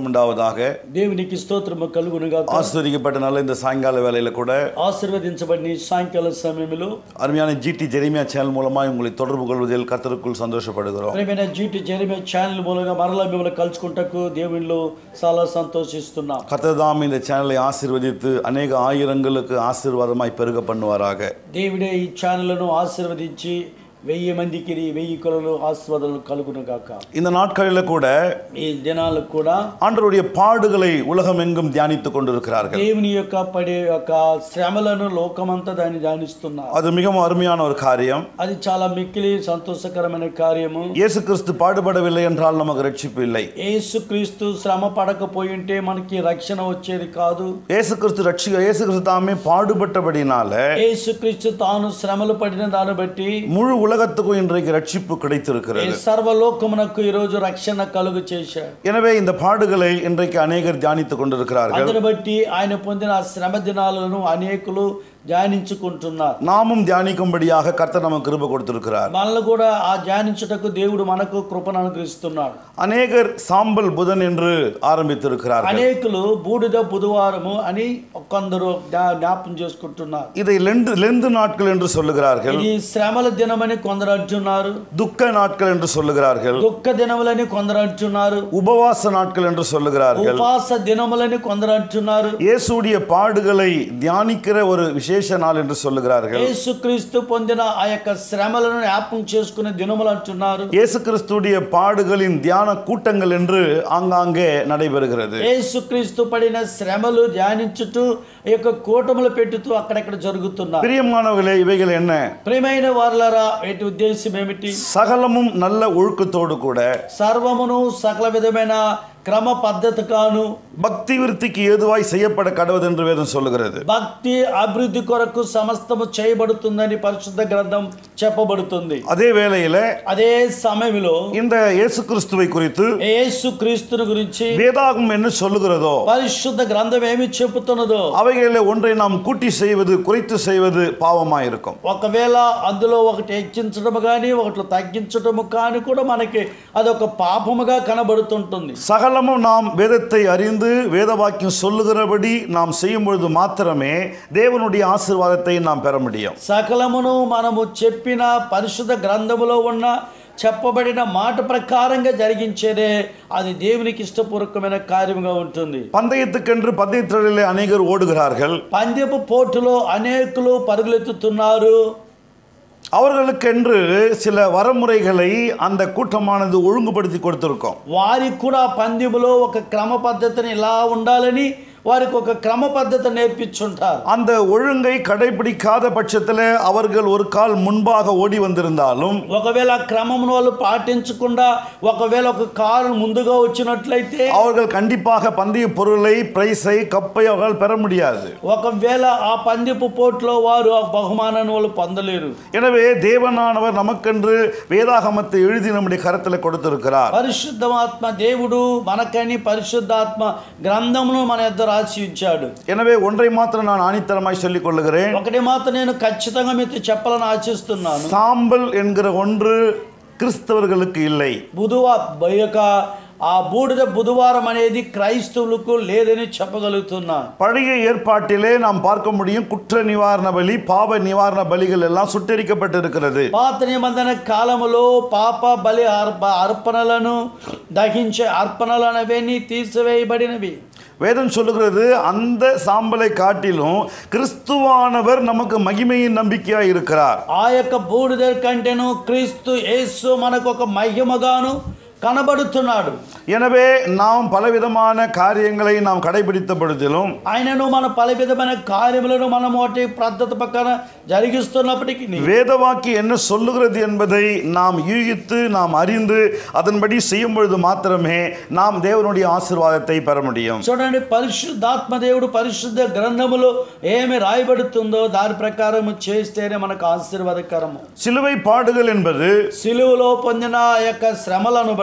உண்டாவதாக దేవునికి స్తోత్రము కలుగునుగా ஆஸ்வதிக்கப்பட்ட நல்ல இந்த சாயங்கால வேலையில கூட ఆశీర్వదించబడిన ఈ సాయంకాల సమయంలో அருமையான ஜிடி ஜெரிமியா சேனல் மூலமாக உங்களை தொடர்பு கொள்வதில் கர்த்தருக்குள் சந்தோஷப்படுகிறோம் ప్రియమైన జీటి జెరిమే ఛానల్ మూలంగా మరలా మిమ్మల్ని కలుసుకుంటకు దేవునిలో చాలా సంతోషిస్తున్నాం கர்த்ததாம் இந்த சேனலை ஆசீர்வதித்து அநேக ஆயிரங்களுக்கு ஆசீர்வாதமாய் பெருக பண்ணுவாராக దేవుడే ఈ ఛానల్ను ఆశీర్వదించి వెయ్యి మందికి వెయ్యి కొలను ఆస్వాదనలు కలుగును గాక இந்த நாட்களில் கூட ఈ దినాలకు కూడా ஆண்டவருடைய பாடுகளை உலகமெங்கும் தியானித்துக் கொண்டிருக்கிறார்கள் దేవుని యొక్క పడే యొక్క శ్రమలను లోకమంతా దాన్ని ధ్యానిస్తున్నారు அது மிகவும் அருமையான ஒரு காரியம் అది చాలా మిక్కిలి సంతోషకరమైన కార్యము இயேசு கிறிஸ்து பாடுபடவில்லை என்றால் நமக்கு ரட்சிப்பு இல்லை యేసుక్రీస్తు శ్రమ పడకపోయి ఉంటే మనకి రక్షణ వచ్చేది కాదు இயேசு கிறிஸ்து ரட்சி இயேசு கிறிஸ்து தாமே பாடுபட்டபடினால యేసుక్రీస్తు తాను శ్రమలు పడిన దాన్ని బట్టి முழு உலகத்துக்கும் இன்றைக்கு ரட்சிப்பு ఈ கிடைத்திருக்கிறது సర్వలోకమునకు ఈ రోజు రక్షణ కలుగు చేశాడు எனவே இந்த பாடுகளை இன்றைக்கு அநேகர் தியானித்துக் கொண்டிருக்கிறார்கள் అందుని బట్టి ఆయన పొందిన ఆ శ్రమ దినాలను అనేకులు ధ్యానించుకుంటున్నారు நாமும் தியானிக்கும்படியாக கர்த்தர் நமக்கு கிருபை கொடுத்திருக்கிறார் మనల్ని కూడా ఆ ధ్యానించుటకు దేవుడు మనకు కృపను అనుగ్రహిస్తున్నాడు அநேகர் சாம்பல் புதன் என்று ஆரம்பித்திருக்கிறார்கள் అనేకులు బూడిద బుధవారము అని కొందరు జ్ఞా- జ్ఞాపం చేసుకుంటున్నారు இதை லெந்து லெந்து நாட்கள் என்று சொல்லுகிறார்கள் ఇది శ్రమల దినమని కొందరు అంటున్నారు துக்க நாட்கள் என்று சொல்லுகிறார்கள் దుఃఖ దినములని కొందరు అంటున్నారు உபவாச நாட்கள் என்று சொல்லுகிறார்கள் ఉపవాస దినములని కొందరు అంటున్నారు இயேசுடைய பாடுகளை தியானிக்கிற ஒரு விசேஷ நாள் என்று சொல்லுகிறார்கள் యేసుక్రీస్తు పొందిన ఆ యొక్క శ్రమలను జ్ఞాపకం చేసుకునే దినములు అంటున్నారు இயேசு கிறிஸ்துடைய பாடுகளின் தியான கூட்டங்கள் என்று ஆங்காங்கே நடைபெறுகிறது యేసుక్రీస్తు పడిన శ్రమలు ధ్యానించుతూ ఈ యొక్క కూటములు పెట్టుతూ అక్కడక్కడ జరుగుతున్నారు பிரியமானவர்களே இவைகள் என்ன ప్రియమైన వారలరా వీటి ఉద్దేశం ఏమిటి சகலமும் நல்ல ஒழுக்கத்தோடு கூட సర్వమును సకల విధమైన క్రమ పద్ధతిగాను பக்தி விருத்திக்கு ஏதுவாய் செய்யப்பட கடவுது என்று வேதம் சொல்லுகிறது భక్తి అభివృద్ధి కొరకు సమస్తము చేయబడుతుందని పరిశుద్ధ గ్రంథం చెప్పబడుతుంది அதே வேளையில అదే సమయంలో இந்த இயேசு கிறிஸ்துவை குறித்து యేసు క్రీస్తుని గురించి வேதாகம் என்ன சொல்லுகிறதோ పరిశుద్ధ గ్రంథం ఏమి చెబుతున్నదో அவைகளில் ஒன்றை நாம் கூட்டி செய்வது குறைத்து செய்வது பாவமாயிருக்கும் ఒకవేళ అందులో ఒకటి హెచ్చించడము కానీ ఒకటి తగ్గించడము కానీ కూడా మనకి అదొక పాపముగా కనబడుతుంటుంది சகலமும் நாம் வேதத்தை அறிந்து வேத வாக்கியம் சொல்லுகிறபடி நாம் செய்யும் பொழுது மாத்திரமே தேவனுடைய ஆசீர்வாதத்தை நாம் பெற முடியும் సకలమును మనము చెప్పిన పరిశుద్ధ గ్రంథములో ఉన్న చెప్పబడిన మాట ప్రకారంగా జరిగించేదే అది దేవునికి ఇష్టపూర్వకమైన కార్యముగా ఉంటుంది பந்தயத்துக்கென்று பந்தயத்திலே அநேகர் ஓடுகிறார்கள் పందెపు పోటులో అనేకులు పరుగులెత్తుతున్నారు அவர்களுக்கென்று சில வரமுறைகளை அந்த கூட்டமானது ஒழுங்குபடுத்தி கொடுத்திருக்கோம் వారికి కూడా పందెములో ఒక క్రమ పద్ధతిని ఇలా ఉండాలని వారికి ఒక క్రమ పద్ధతి నేర్పించుంటారు அந்த ஒழுங்கை கடைபிடிக்காத பட்சத்தில் அவர்கள் ஒரு கால் முன்பாக ஓடி வந்திருந்தாலும் ఒకవేళ ఆ క్రమమును వాళ్ళు పాటించకుండా ఒకవేళ ఒక కారు ముందుగా వచ్చినట్లయితే அவர்கள் கண்டிப்பாக பந்தய பொருளை பிரைஸை கப்பை அவர்கள் பெற முடியாது ఒకవేళ ఆ పందెపు పోట్లో వారు ఆ బహుమానాన్ని వాళ్ళు పొందలేరు எனவே தேவனானவர் நமக்கென்று வேதாகமத்தை எழுதி நம்முடைய கரத்தில் கொடுத்திருக்கிறார் పరిశుద్ధమాత్మ దేవుడు మనకని పరిశుద్ధాత్మ గ్రంథమును మన ఇద్దరు రాసి ఇచ్చాడు எனவே ஒன்றை மாத்திரம் நான் ஆணித்தரமாய் சொல்லிக் கொள்ளுகிறேன் ఒకటి మాత్రం నేను ఖచ్చితంగా మీతో చెప్పాలని ఆశిస్తున్నాను சாம்பல் என்கிற ஒன்று கிறிஸ்தவர்களுக்கு இல்லை బుధవా యొక్క ఆ బూడిద బుధవారం అనేది క్రైస్తవులకు లేదని చెప్పగలుగుతున్నాను பழைய ஏற்பாட்டிலே நாம் பார்க்க முடியும் குற்ற நிவாரண பலி பாவ நிவாரண பலிகள் எல்லாம் சுட்டரிக்கப்பட்டிருக்கிறது పాత నిబంధన కాలములో పాప బలి అర్ప అర్పణలను దహించే అర్పణలు అనేవి తీసివేయబడినవి வேதம் சொல்லுகிறது அந்த சாம்பலை காட்டிலும் கிறிஸ்துவானவர் நமக்கு மகிமையின் நம்பிக்கையா இருக்கிறார் ఆ యొక్క బూడిద కంటేను క్రీస్తు యేసు మనకు ఒక మహిమగాను కనబడుతున్నాడు எனவே நாம் பலவிதமான காரியங்களை நாம் கடைபிடித்த பொழுதிலும் ఆయనను మన పలు విధమైన కార్యములను మనం వాటి పద్ధతి పక్కన జరిగిస్తున్నప్పటికీ வேதவாக்கி என்ன சொல்லுகிறது என்பதை நாம் யூகித்து நாம் அறிந்து அதன்படி செய்யும் பொழுது மாத்திரமே நாம் தேவனுடைய ஆசீர்வாதத்தை பெற முடியும் చూడండి పరిశుద్ధాత్మ దేవుడు పరిశుద్ధ గ్రంథములో ఏమి రాయబడుతుందో దాని ప్రకారం చేస్తేనే మనకు ఆశీర్వాదకరము சிலுவை பாடுகள் என்பது సిలువలో పొందిన ఆ యొక్క శ్రమలను బట్టి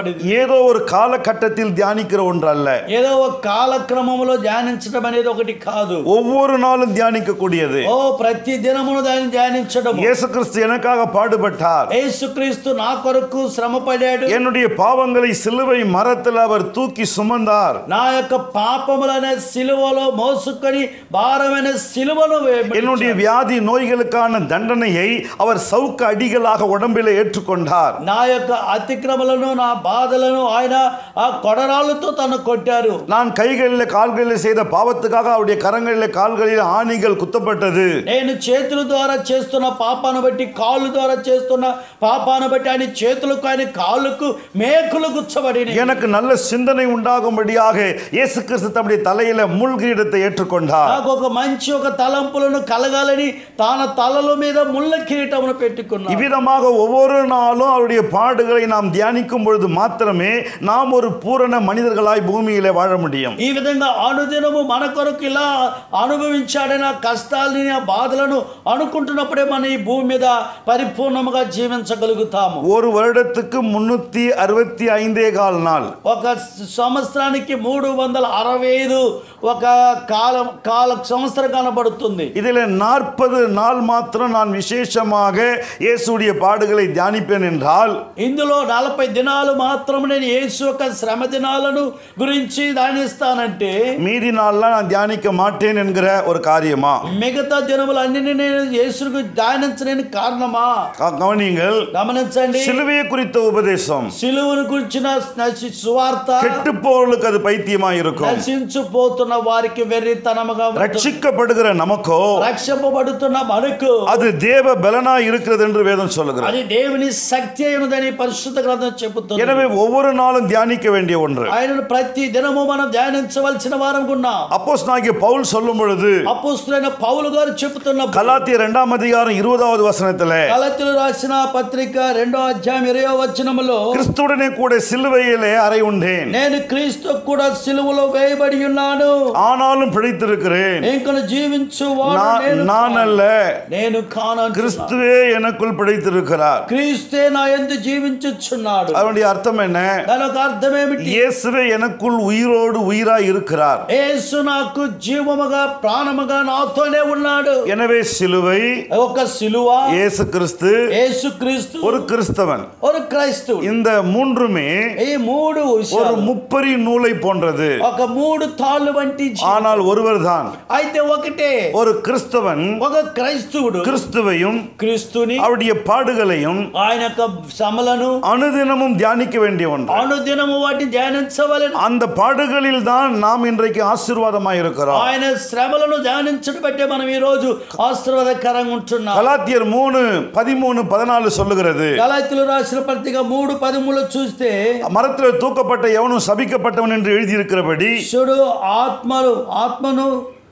చెప్పబడింది ஏதோ ஒரு காலகட்டத்தில் தியானிக்கிற ஒன்று அல்ல ఏదో ఒక కాలక్రమంలో ధ్యానించడం అనేది ఒకటి కాదు ஒவ்வொரு நாளும் தியானிக்கக்கூடியது ఓ ప్రతి దినమును దాన్ని ధ్యానించడం இயேசு கிறிஸ்து எனக்காக பாடுபட்டார் యేసుక్రీస్తు నా కొరకు శ్రమ పడాడు என்னுடைய பாவங்களை சிலுவை மரத்தில் அவர் தூக்கி சுமந்தார் నా యొక్క పాపములనే సిలువలో మోసుకొని భారమైన సిలువను వేయబడి- என்னுடைய வியாதி நோய்களுக்கான தண்டனையை அவர் சவுக்கு அடிகளாக உடம்பிலே ஏற்றுக்கொண்டார் నా యొక్క అతిక్రమలను నా బాధలను ఆయన ఆ కొడరాళ్ళతో తను కొట్టారు நான் கைகளில் கால்களில் செய்த பாவத்துக்காக அவருடைய கரங்களில் கால்களில் ஆணிகள் குத்தப்பட்டது నేను చేతుల ద్వారా చేస్తున్న పాపాను బట్టి కాళ్ళు ద్వారా చేస్తున్న పాపాను బట్టి ఆయన చేతులకు ఆయన కాళ్ళకు మేకులు గుచ్చబడిన எனக்கு நல்ல சிந்தனை உண்டாகும்படியாக இயேசு கிறிஸ்து தம்முடைய தலையில முள் கிரீடத்தை ஏற்றுக்கொண்டார் నాకు ఒక మంచి ఒక తలంపులను కలగాలని తాన తలల మీద ముళ్ళ కిరీటమును పెట్టుకున్నాడు இவ்விதமாக ஒவ்வொரு நாளும் அவருடைய பாடுகளை நாம் தியானிக்கும் பொழுது மாத்திரமே நாம் ஒரு பூரண மனிதர்களாய் பூமியிலே வாழ முடியும் ఈ విధంగా అనుదినము మన కొరకు ఇలా అనుభవించాడని ఆ కష్టాలని ఆ బాధలను అనుకుంటున్నప్పుడే మన ఈ భూమి మీద పరిపూర్ణముగా జీవించగలుగుతాము ஒரு வருடத்துக்கு முன்னூத்தி அறுபத்தி ஐந்தே கால் நாள் ఒక సంవత్సరానికి మూడు వందల అరవై ఐదు ఒక కాలం కాల సంవత్సరం కనబడుతుంది இதில் நாற்பது நாள் மாத்திரம் நான் விசேஷமாக இயேசுடைய பாடுகளை தியானிப்பேன் என்றால் ఇందులో నలభై దినాలు మాత్రం నేను యేసు యొక్క శ్రమ దినాలను గురించి ధ్యానిస్తానంటే மீதி நாள்லாம் நான் தியானிக்க மாட்டேன் என்கிற ஒரு காரியமா మిగతా దినములన్నీ నేను యేసుకు ధ్యానించలేని కారణమా க- கவனியுங்கள் గమనించండి சிலுவையை குறித்த உபதேசம் సిలువను గురించిన నశి- సువార్త கெட்டுப்போர்களுக்கு அது பைத்தியமா இருக்கும் నశించిపోతున్న వారికి వెర్రితనముగా ఉంటుంది. ரட்சிக்கப்படுகிற நமக்கோ రక్షింపబడుతున్న మనకు அது தேவ பலனா இருக்கிறது என்று வேதம் சொல்லுகிறது అది దేవుని శక్తి అయినదని పరిశుద్ధ గ్రంథం చెబుతుంది எனவே ஒவ்வொரு நாளும் தியானிக்க வேண்டிய ஒன்று ఆయనను ప్రతి దినము మనం ధ్యానించవలసిన వారం ఉన్నాం அப்போஸ் பவுல் சொல்லும் பொழுது అపోస్తులైన పౌలు గారు చెబుతున్న கலாத்திய இரண்டாம் அதிகாரம் இருபதாவது வசனத்துல కలతులు రాసిన పత్రిక రెండో అధ్యాయం ఇరవై వచనములో கிறிஸ்துடனே கூட சிலுவையிலே அறை உண்டேன் నేను క్రీస్తు కూడా సిలువలో వేయబడి ఉన్నాను ஆனாலும் பிழைத்திருக்கிறேன் ఇంకను జీవించు நான் நான் அல்ல నేను కాను கிறிஸ்துவே எனக்குள் பிழைத்திருக்கிறார் క్రీస్తే నా ఎందు జీవించుచున్నాడు அதனுடைய அர்த்தம் என்ன దాని ఒక అర్థం ఏమిటి இயேசுவே எனக்குள் உயிரோடு உயிராய் இருக்கிறார் యేసు నాకు జీవముగా ప్రాణముగా నాతోనే ఉన్నాడు எனவே சிலுவை ఒక సిలువ இயேசு கிறிஸ்து యేసు క్రీస్తు ஒரு கிறிஸ்தவன் ఒక క్రైస్తవుడు இந்த மூன்றுமே ఈ మూడు ஒரு విషయాలు முப்பரி நூலை போன்றது ఒక మూడు తాళ్ళు వంటి జీ- ஆனால் ஒருவர்தான் అయితే ఒకటే ஒரு கிறிஸ்தவன் ఒక క్రైస్తవుడు கிறிஸ்துவையும் క్రీస్తుని அவருடைய பாடுகளையும் ఆయన యొక్క శ్రమలను அனுதினமும் தியானிக்க வேண்டிய ஒன்று అనుదినము వాటిని ధ్యానించవలను அந்த பாடுகளில் தான் நாம் இன்றைக்கு ஆசீர்வாதமாய் இருக்கிறோம் ఆయన శ్రమలను ధ్యానించడం బట్టే మనం ఈ రోజు ఆశీర్వాదకరంగా ఉంటున్నాం கலாத்தியர் மூணு பதிமூணு பதினாலு சொல்லுகிறது గలాతులు రాసిన పత్రిక మూడు పదమూడు చూస్తే மரத்தில் தூக்கப்பட்ட எவனும் சபிக்கப்பட்டவன் என்று எழுதியிருக்கிறபடி చూడు ఆత్మలు ఆత్మను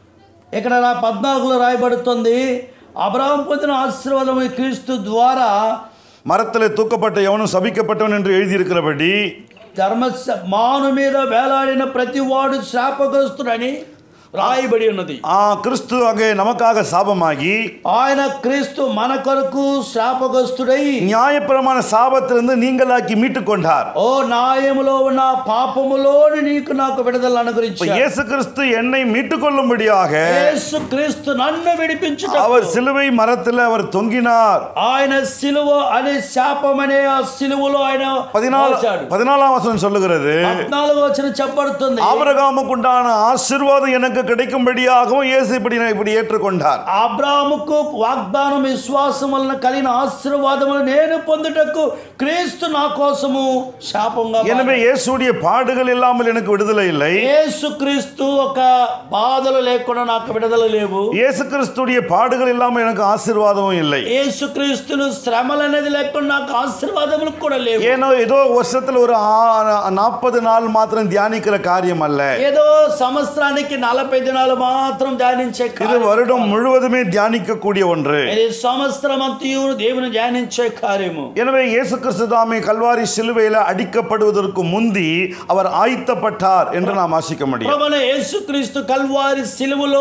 ఇక్కడ నా పద్నాలుగులో రాయబడుతుంది అబ్రహం పొందిన ఆశీర్వాదం ఈ క్రీస్తు ద్వారా மரத்தில் தூக்கப்பட்ட எவனும் சபிக்கப்பட்டவன் என்று எழுதியிருக்கிறபடி ధర్మ మాను మీద వేలాడిన ప్రతి వాడు శాపగ్రస్తుడని రాయబడి ఉన్నది ஆ, கிறிஸ்து அங்கே நமக்காக சாபமாகி ఆయన క్రీస్తు మన కొరకు శాపగ్రస్తుడై நியாயப்பிரமாண சாபத்திலிருந்து நீங்களாக்கி மீட்டுக் கொண்டார் ఓ న్యాయములో ఉన్న పాపములోని నీకు నాకు విడుదల இப்ப అనుగ్రహించాడు இயேசு கிறிஸ்து என்னை மீட்டுக் கொள்ளும்படியாக యేసు క్రీస్తు నన్ను విడిపించుట அவர் சிலுவை மரத்தில் அவர் தொங்கினார் ఆయన సిలువ అనే శాపం అనే ఆ సిలువలో ఆయన பதினாலு మోచాడు. பதினாலாம் வசனம் சொல்லுகிறது పద్నాలుగు వచ్చిన చెప్పబడుతుంది ஆபிரகாமுக்கு உண்டான ஆசீர்வாதம் எனக்கு கிடைக்கும்படியாகவும் இயேசு இப்படி இப்படி ஏற்றுக்கொண்டார் అబ్రాముకు వాగ్దానం విశ్వాసం వలన కలిగిన ఆశీర్వాదములు నేను పొందుటకు క్రీస్తు నా కోసము శాపంగా எனவே இயேசுடைய பாடுகள் இல்லாமல் எனக்கு விடுதலை இல்லை యేసు క్రీస్తు ఒక బాధలు లేకుండా నాకు విడుదల లేవు இயேசு கிறிஸ்துடைய பாடுகள் இல்லாமல் எனக்கு ஆசீர்வாதமும் இல்லை యేసు క్రీస్తులు శ్రమలు అనేది లేకుండా నాకు ఆశీర్వాదములు కూడా లేవు ஏனோ ஏதோ வருஷத்துல ஒரு நாற்பது நாள் மாத்திரம் தியானிக்கிற காரியம் அல்ல ఏదో సంవత్సరానికి నలభై దినాలు మాత్రం ధ్యానించే இது కార్యం. வருடம் முழுவதுமே தியானிக்கக்கூடிய ஒன்று ఇది సంవత్సరం అంతయు దేవుని ధ్యానించే కార్యము எனவே இயேசு கிறிஸ்து தாமே கல்வாரி சிலுவையில் அடிக்கப்படுவதற்கு முந்தி அவர் ஆயத்தப்பட்டார் என்று நாம் வாசிக்க முடியும் ప్రభువైన యేసుక్రీస్తు కల్వారి సిలువలో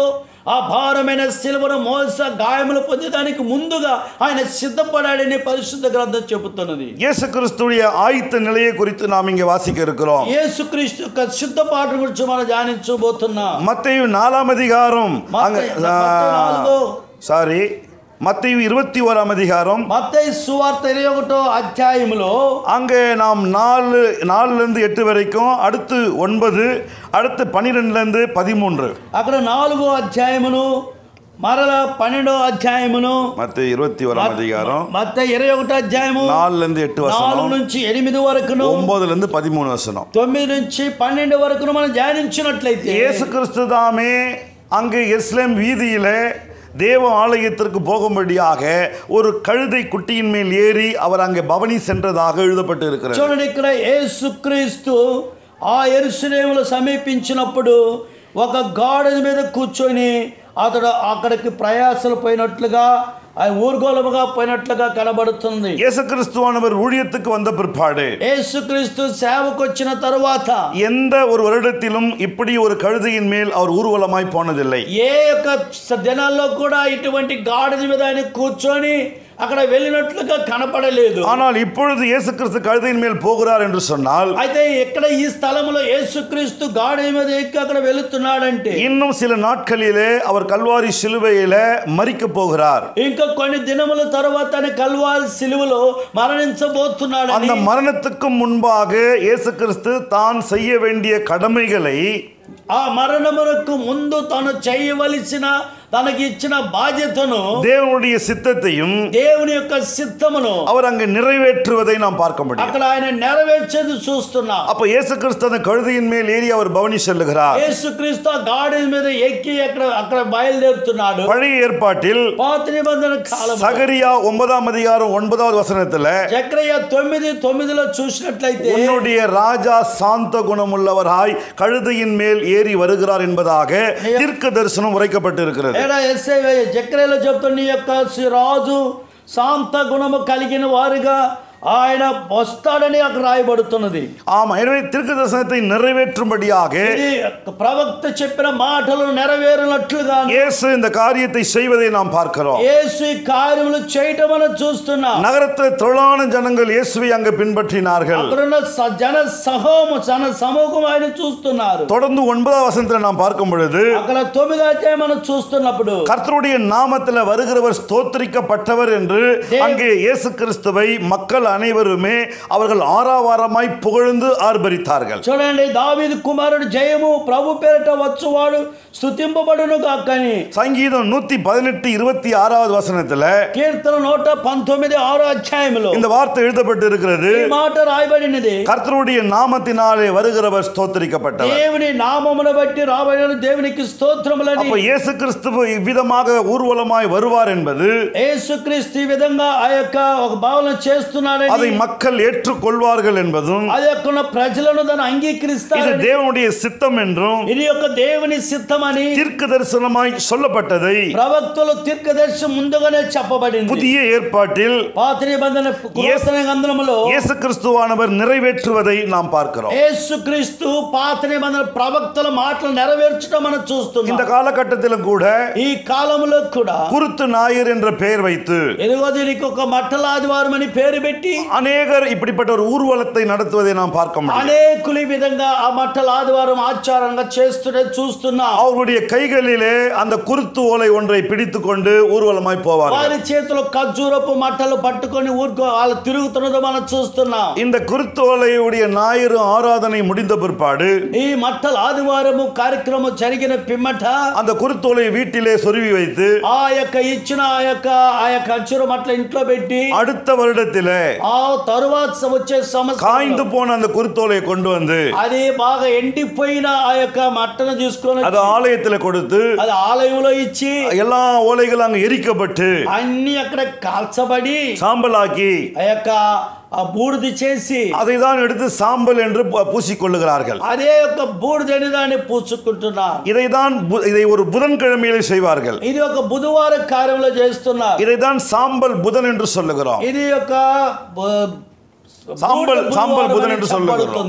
ఆ భారమైన సిలువను మోస గాయములు పొందడానికి ముందుగా ఆయన సిద్ధపడాడని పరిశుద్ధ గ్రంథం చెబుతున్నది இயேசு கிறிஸ்துடைய ஆயத்த நிலையை குறித்து நாம் இங்கே வாசிக்க இருக்கிறோம் యేసుక్రీస్తు యొక్క సిద్ధపాటు గురించి మనం ధ్యానించబోతున్నాం மத்தேயு நாலாம் அதிகாரம் அங்க மத்தேயு- மத்தேயு நாలుగో. சாரி மத்தேயு இருபத்தி ஓராம் அதிகாரம் మత్తయి సువార్త ఇరవై ఒకటో అధ్యాయములో அங்கே நாம் நாலு நாலுலேருந்து எட்டு வரைக்கும் அடுத்து ஒன்பது அடுத்து பன்னிரெண்டுலேருந்து பதிமூன்று అక్కడ నాలుగో అధ్యాయమును మరల పన్నెండో అధ్యాయమును மற்ற இருபத்தி ஓராம் அதிகாரம் మత్త ఇరవై ఒకటో అధ్యాయము நாலுலேருந்து ఎட்டு నాలుగు வசனம் నుంచి ఎనిమిది వరకును ஒன்பதுலேருந்து பதிமூணு வசனம் తొమ్మిది నుంచి పన్నెండు వరకును మనం ధ్యానించినట్లయితే இயேசு கிறிஸ்து தாமே அங்கு எஸ்லேம் வீதியிலே தேவ ஆலயத்திற்கு போகும்படியாக ஒரு கழுதை குட்டியின் மேல் ஏறி அவர் அங்கே பவனி சென்றதாக எழுதப்பட்டு இருக்கிறது చూడండి ఇక్కడ యేసుక్రీస్తు ఆ ఎరుసలేములు సమీపించినప్పుడు ఒక గాడిద మీద కూర్చొని అతడు అక్కడికి ప్రయాసలు పోయినట్లుగా ఆయన ఊర్గోలముగా పోయినట్లుగా కనబడుతుంది இயேசு கிறிஸ்துவானவர் ஊழியத்துக்கு வந்த பிற்பாடு యేసుక్రీస్తు సేవకు వచ్చిన తరువాత எந்த ஒரு வருடத்திலும் இப்படி ஒரு கழுதையின் மேல் அவர் ஊர்வலமாய் போனதில்லை ఏ యొక్క స- దినాల్లో కూడా ఇటువంటి గాడిద మీద ఆయన కూర్చొని అక్కడ వెళ్ళినట్లుగా కనపడలేదు ஆனால் இப்பொழுது இயேசு கிறிஸ்து கழுதையின் மேல் போகிறார் என்று சொன்னால் అయితే ఇక్కడ ఈ స్థలంలో యేసుక్రీస్తు గాడిద మీద ఎక్కి అక్కడ వెళుతున్నాడంటే இன்னும் சில நாட்களிலே அவர் கல்வாரி சிலுவையில மறிக்க போகிறார் ఇంకా కొన్ని దినముల తర్వాత ఆయన కల్వారి సిలువలో మరణించబోతున్నాడు அந்த மரணத்துக்கு முன்பாக இயேசு கிறிஸ்து தான் செய்ய வேண்டிய கடமைகளை ఆ మరణమునకు ముందు తను చేయవలసిన తనకి ఇచ్చిన బాధ్యతను தேவனுடைய சித்தத்தையும் దేవుని యొక్క సిద్ధమును அவர் அங்கு நிறைவேற்றுவதை நாம் பார்க்க முடியும் అక్కడ ఆయన నెరవేర్చేది చూస్తున్నాం அப்ப இயேசு கிறிஸ்து அந்த கழுதையின் மேல் ஏறி அவர் பவனி செல்லுகிறார் యేసుక్రీస్తు ఆ గాడిద మీద ఎక్కి అక్కడ అక్కడ బయలుదేరుతున్నాడు பழைய ஏற்பாட்டில் పాత నిబంధన కాలం சகரியா ஒன்பதாம் அதிகாரம் ஒன்பதாவது வசனத்துல చక్రయ్య తొమ్మిది తొమ్మిదిలో చూసినట్లయితే உன்னுடைய ராஜா சாந்த குணமுள்ளவராய் கழுதையின் மேல் ஏறி வருகிறார் என்பதாக தீர்க்க தரிசனம் உரைக்கப்பட்டிருக்கிறது ఏడా ఎస్ఐ చక్రయ్యలో చెప్తున్న నీ యొక్క సి- రాజు శాంత గుణము కలిగిన వారుగా ఆయన వస్తాడని అక్కడ రాయబడుతున్నది ஆமா எனவே தீர்க்க தரிசனத்தை நிறைவேற்றும்படியாக ఇది ప్రవక్త చెప్పిన మాటలు నెరవేరినట్లుగా இயேசு இந்த காரியத்தை செய்வதை நாம் பார்க்கிறோம் యేసు ఈ కార్యములు చేయటం మనం చూస్తున్నాం நகரத்தில் தொழான ஜனங்கள் இயேசுவை அங்கு பின்பற்றினார்கள் అక్కడున్న స- జన సహోము జన సమూహం ఆయన చూస్తున్నారు தொடர்ந்து ஒன்பதாம் வசனத்தில் நாம் பார்க்கும் பொழுது అక్కడ తొమ్మిది అధ్యాయం మనం చూస్తున్నప్పుడు கர்த்தருடைய நாமத்தில் வருகிறவர் ஸ்தோத்திரிக்கப்பட்டவர் என்று அங்கே இயேசு கிறிஸ்துவை மக்கள் அனைவருமே அவர்கள் ஆறாவாரமாய் புகழ்ந்து ஆர்ப்பரித்தார்கள் చూడండి దావీదు కుమారుడు జయము ప్రభు పేరిట వచ్చువాడు స్థుతింపబడును కాకని சங்கீதம் நூத்தி பதினெட்டு இருபத்தி ஆறாவது வசனத்துல కీర్తన నూట పంతొమ్మిది ఆరో అధ్యాయములో இந்த வார்த்தை எழுதப்பட்டு இருக்கிறது ఈ మాట రాయబడినది கர்த்தருடைய நாமத்தினாலே வருகிறவர் ஸ்தோத்திரிக்கப்பட்டவர் దేవుని నామమును బట్టి రాబడిన దేవునికి స్తోత్రములని அப்ப இயேசு கிறிஸ்துவ இவ்விதமாக ஊர்வலமாய் வருவார் என்பது యేసుక్రీస్తు ఈ విధంగా ఆ యొక్క ఒక భావన చేస్తున్నాడని அதை மக்கள் ஏற்றுக்கொள்வார்கள் என்பதும் అది యొక్క ఉన్న ప్రజలను దాన్ని இது అంగీకరిస్తారు தேவனுடைய சித்தம் என்றும் ఇది యొక్క దేవుని సిద్ధమని தீர்க்க தரிசனமாய் சொல்லப்பட்டதை ప్రవక్తలు తీర్కదర్శి ముందుగానే చెప్పబడింది புதிய ஏற்பாட்டில் పాత నిబంధన కృతన గ్రంథములో இயேசு கிறிஸ்துவானவர் நிறைவேற்றுவதை நாம் பார்க்கிறோம் యేసుక్రీస్తు పాత నిబంధన ప్రవక్తల మాటలు నెరవేర్చడం మనం இந்த చూస్తున్నాం காலகட்டத்திலும் கூட ఈ కాలంలో కూడా குருத்து ஞாயிறு என்ற பெயர் வைத்து ఎదుగో దీనికి ఒక మట్టల ఆదివారం అని పేరు పెట్టి அநேகர் இப்படிப்பட்ட ஒரு ஊர்வலத்தை நடத்துவதை நாம் பார்க்க முடியும் అనేకులు ఈ విధంగా ఆ మట్టల ఆదివారం ఆచారంగా చేస్తుంటే చూస్తున్నాం அவர்களுடைய கைகளிலே அந்த குருத்து ஓலை ஒன்றை பிடித்துக்கொண்டு ஊர்வலமாய் போவார்கள் వారి చేతిలో ఖర్జూరపు మట్టలు పట్టుకొని ఊరుకో వాళ్ళు తిరుగుతున్నదో మనం చూస్తున్నాం இந்த குருத்து ஓலையுடைய ஞாயிறு ஆராதனை முடிந்த பிற்பாடு ఈ మట్టల ఆదివారము కార్యక్రమం జరిగిన పిమ్మట அந்த குருத்தோலை வீட்டிலே சொருவி வைத்து ఆ యొక్క ఇచ్చిన ఆ యొక్క ఆ యొక్క ఖర్జూర మట్టల ఇంట్లో పెట్టి அடுத்த வருடத்திலே ఆ తరువాత వచ్చే సంవత్సరం காய்ந்து போன அந்த குருத்தோலையை கொண்டு வந்து అది బాగా ఎండిపోయిన ఆ యొక్క మట్టను తీసుకొని அது ஆலயத்துல கொடுத்து అది ఆలయంలో ఇచ్చి எல்லா ஓலைகளும் அங்க எரிக்கப்பட்டு అన్ని అక్కడ కాల్చబడి சாம்பலாக்கி ఆ యొక్క ఆ బూడిది చేసి அதை தான் எடுத்து சாம்பல் என்று பூ- பூசிக்கொள்ளுகிறார்கள் అదే యొక్క బూడిదని దాన్ని పూసుకుంటున్నారు இதை தான் இதை ஒரு புதன்கிழமையிலே செய்வார்கள் ఇది ఒక బుధవార కార్యంలో చేస్తున్నారు இதை தான் சாம்பல் புதன் என்று சொல்லுகிறோம் ఇది ఒక బ- சாம்பல் బూడిద சாம்பல் బుధవారం புதன் అని என்று சொல்லுகிறோம் చెప్పబడుతుంది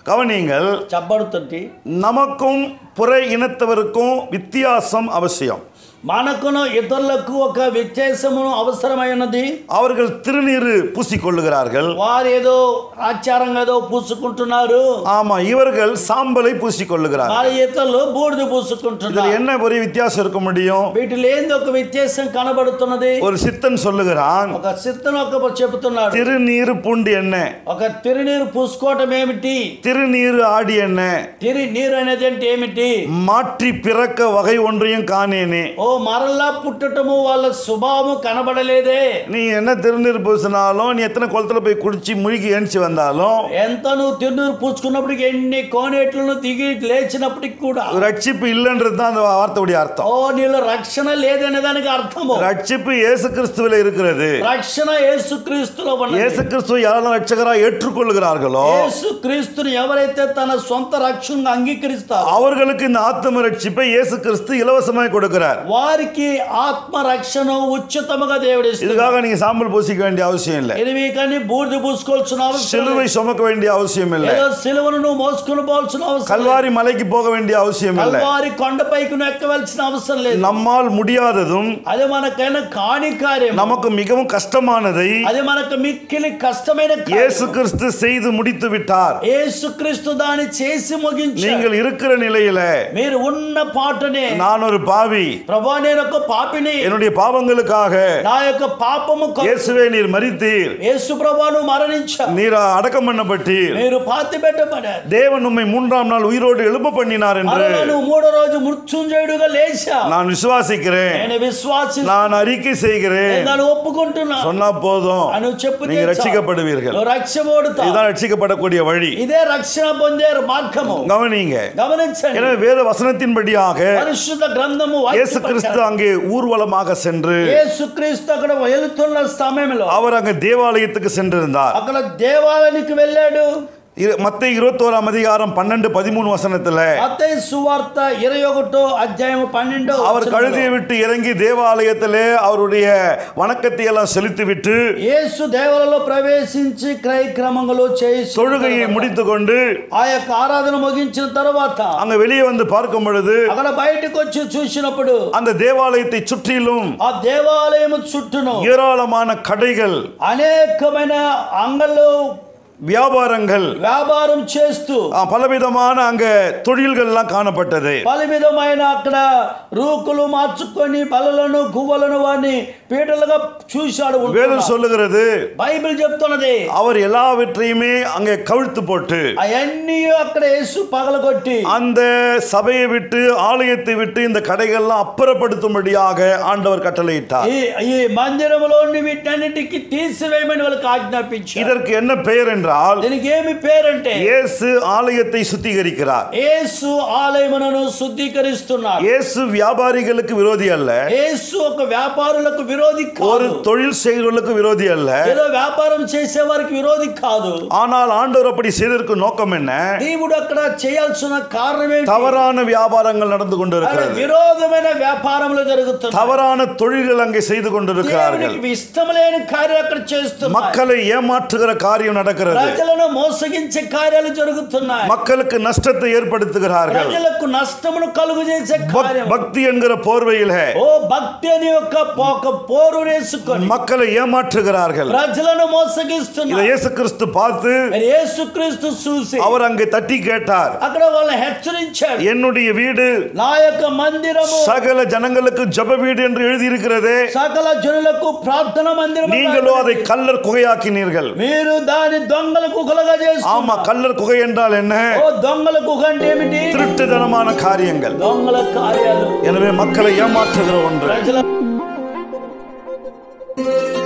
கவனியுங்கள் చెప్పబడుతుంది நமக்கும் புற இனத்தவருக்கும் வித்தியாசம் அவசியம் మనకును ఇతరులకు ఒక వ్యత్యాసమును అవసరమైనది அவர்கள் திருநீறு பூசிக்கொள்ளுகிறார்கள் వారు ఏదో ఆచారంగా ఏదో పూసుకుంటున్నారు ஆமா இவர்கள் சாம்பலை பூசிக்கொள்ளுகிறார்கள் వారి ఇతరులు బూడిద இதுல పూసుకుంటున్నారు என்ன ஒரு வித்தியாசம் இருக்க முடியும் వీటిలో ఏంది ఒక వ్యత్యాసం కనబడుతున్నది ஒரு சித்தன் சொல்லுகிறான் ఒక సిద్ధను ఒక చెబుతున్నాడు திருநீறு பூண்டு என்ன ఒక తిరునీరు పూసుకోవటం ఏమిటి திருநீறு ஆடி என்ன తిరి నీరు అనేది అంటే ఏమిటి மாற்றி பிறக்க வகை ஒன்றையும் காணேனே ఓ మరలా పుట్టటము వాళ్ళ స్వభావము కనబడలేదే நீ என்ன திருநீர் பூசினாலும் நீ எத்தனை குளத்துல போய் குடிச்சு முழுகி ஏஞ்சி வந்தாலும் ఎంత నువ్వు తిరునీరు పూసుకున్నప్పటికి ఎన్ని కోనేట్లను దిగి లేచినప్పటికి కూడా ரட்சிப்பு இல்லைன்றது தான் அந்த வார்த்தையுடைய அர்த்தம் ఓ నీలో రక్షణ లేదనే దానికి అర్థము ரட்சிப்பு இயேசு கிறிஸ்துவில இருக்கிறது రక్షణ యేసుక్రీస్తులో ఉన్నది இயேசு கிறிஸ்துவை யாரெல்லாம் ரட்சகராக ஏற்றுக்கொள்கிறார்களோ యేసుక్రీస్తుని ఎవరైతే తన సొంత రక్షణగా అంగీకరిస్తారో அவர்களுக்கு இந்த ஆத்ம ரட்சிப்பை இயேசு கிறிஸ்து இலவசமாய் கொடுக்கிறார் వారికి ఆత్మ రక్షణ ఉచితముగా దేవుడిస్తారు இதுக்காக நீங்க சாம்பல் பூசிக்க வேண்டிய அவசியம் இல்லை ఇది మీకని బూడిద పూసుకోవాల్సిన అవసరం சிலுவை சுமக்க வேண்டிய அவசியம் இல்லை ఏదో సిలువను నువ్వు మోసుకుని పోవాల్సిన అవసరం లేదు. கல்வாரி மலைக்கு போக வேண்டிய அவசியம் இல்லை కల్వారి కొండపైకి నువ్వు ఎక్కవలసిన అవసరం లేదు நம்மால் முடியாததும் అది మనకైనా కాని కార్యం நமக்கு மிகவும் கஷ்டமானதை అది మనకు మిక్కిలి కష్టమైన కార్యం. இயேசு கிறிஸ்து செய்து முடித்து விட்டார் యేసుక్రీస్తు దాన్ని చేసి ముగించాడు நீங்கள் இருக்கிற நிலையில మీరు ఉన్న పాటనే நான் ஒரு பாவி ప్రభా నేను ఒక పాపిని என்னுடைய பாவங்களுக்காக నా యొక్క పాపము కొరకు இயேசுவே நீர் மரித்தீர் యేసు ప్రభాను మరణించా நீர் அடக்கம் பண்ணப்பட்டீர் మీరు పాతి పెట్టబడారు தேவன் உம்மை மூன்றாம் நாள் உயிரோடு எழுப்ப பண்ணினார் என்று మరలా నువ్వు మూడో రోజు మృత్యుంజయుడుగా లేచా நான் விசுவாசிக்கிறேன் నేను విశ్వాసి நான் அறிக்கை செய்கிறேன் దాన్ని ఒప్పుకుంటున్నా சொன்னா போதும் అని చెప్పు நீங்க ரட்சிக்கப்படுவீர்கள் నువ్వు రక్షబోడుతావు இதுதான் ரட்சிக்கப்படக்கூடிய வழி ఇదే రక్షణ పొందే మార్గము கவனிங்க గమనించండి எனவே வேத வசனத்தின்படியாக పరిశుద్ధ గ్రంథము இயேசு கிறிஸ்து அங்கே ஊர்வலமாக சென்று యేసుక్రీస్తు అక్కడ వెళుతున్న సమయంలో அவர் அங்கே தேவாலயத்துக்கு சென்றிருந்தார் అక్కడ దేవాలయానికి వెళ్ళాడు மத்த இருபத்தோராம் அதிகாரம் பன்னெண்டு பதிமூணு வசனத்துல మత్తయి సువార్త ఇరవై ఒకటో అధ్యాయం పన్నెండో அவர் கழுதியை விட்டு இறங்கி தேவாலயத்திலே அவருடைய வணக்கத்தை எல்லாம் செலுத்தி விட்டு యేసు దేవాలలో ప్రవేశించి క్రయక్రమములు చేసి தொழுகையை முடித்து கொண்டு ఆ యొక్క ఆరాధన ముగించిన తర్వాత அங்க வெளியே வந்து பார்க்கும் பொழுது అక్కడ బయటకు వచ్చి చూసినప్పుడు அந்த தேவாலயத்தை சுற்றிலும் ఆ దేవాలయం చుట్టూను ஏராளமான கடைகள் అనేకమైన అంగళ్ళు வியாபாரங்கள் వ్యాపారం చేస్తూ ஆ, பலவிதமான அங்க தொழில்கள்லாம் காணப்பட்டது పలు విధమైన అక్కడ రూకులు మార్చుకొని బలలను గువ్వలను వాడిని పీటలుగా చూశాడు வேதம் சொல்லுகிறது బైబిల్ చెప్తున్నది அவர் எல்லாவற்றையுமே அங்கே கவிழ்த்து போட்டு అవన్నీ అక్కడ యేసు పగలగొట్టి அந்த சபையை விட்டு ஆலயத்தை விட்டு இந்த கடைகள்லாம் அப்புறப்படுத்தும்படியாக ஆண்டவர் கட்டளையிட்டார் ఈ ఈ మందిరంలోని వీటన్నిటికి తీసివేయమని వాళ్ళకి ఆజ్ఞాపించారు இதற்கு என்ன பெயர் என்றால் దీనికి ఏమి పేరంటే இயேசு ஆலயத்தை சுத்திகரிக்கிறார் యేసు ఆలయములను శుద్ధీకరిస్తున్నాడు இயேசு வியாபாரிகளுக்கு விரோதி அல்ல యేసు ఒక వ్యాపారులకు విరోధి ஒரு కాదు தொழில் செய்கிறவர்களுக்கு விரோதி அல்ல ఏదో వ్యాపారం చేసే వారికి విరోధి కాదు ஆனால் ஆண்டவர் அப்படி செய்ததற்கு நோக்கம் என்ன దేవుడు అక్కడ చేయాల్సిన కారణం ఏంటి தவறான வியாபாரங்கள் நடந்து అక్కడ கொண்டிருக்கிறது విరోధమైన వ్యాపారములు జరుగుతున్నాయి தவறான தொழில்கள் அங்கே செய்து கொண்டிருக்கிறார்கள் దేవునికి ఇష్టం లేని కార్యం అక్కడ చేస్తున్నారు மக்களை ஏமாற்றுகிற காரியம் நடக்கிறது ప్రజలను మోసగించే కార్యాలు జరుగుతున్నాయి மக்களுக்கு நஷ்டத்தை ஏற்படுத்துகிறார்கள் ప్రజలకు నష్టమును కలుగు చేసే பக்- కార్యం பக்தி என்கிற போர்வையில ఓ భక్తి అని ఒక ఒక పోరు వేసుకొని மக்களை ஏமாற்றுகிறார்கள் ప్రజలను இதை మోసగిస్తున్నారు இயேசு கிறிஸ்து பார்த்து మరి యేసుక్రీస్తు చూసి அவர் అங்கே தட்டி கேட்டார் అక్కడ వాళ్ళని హెచ్చరించాడు என்னுடைய வீடு నా యొక్క మందిరము சகல ஜனங்களுக்கு ஜப வீடு என்று எழுதியிருக்கிறதே సకల జనులకు ప్రార్థన మందిరం நீங்களோ அதை கல்லர் குகையாக்கினீர்கள் మీరు దాని దొంగల కుకలుగా చేస్తున్నారు ஆமா கல்லர் குகை என்றால் என்ன ఓ దొంగల కుక అంటే ఏమిటి திருட்டுத்தனமான காரியங்கள் దొంగల కార్యాలు எனவே மக்களை ஏமாற்றுகிற ஒன்று ప్రజల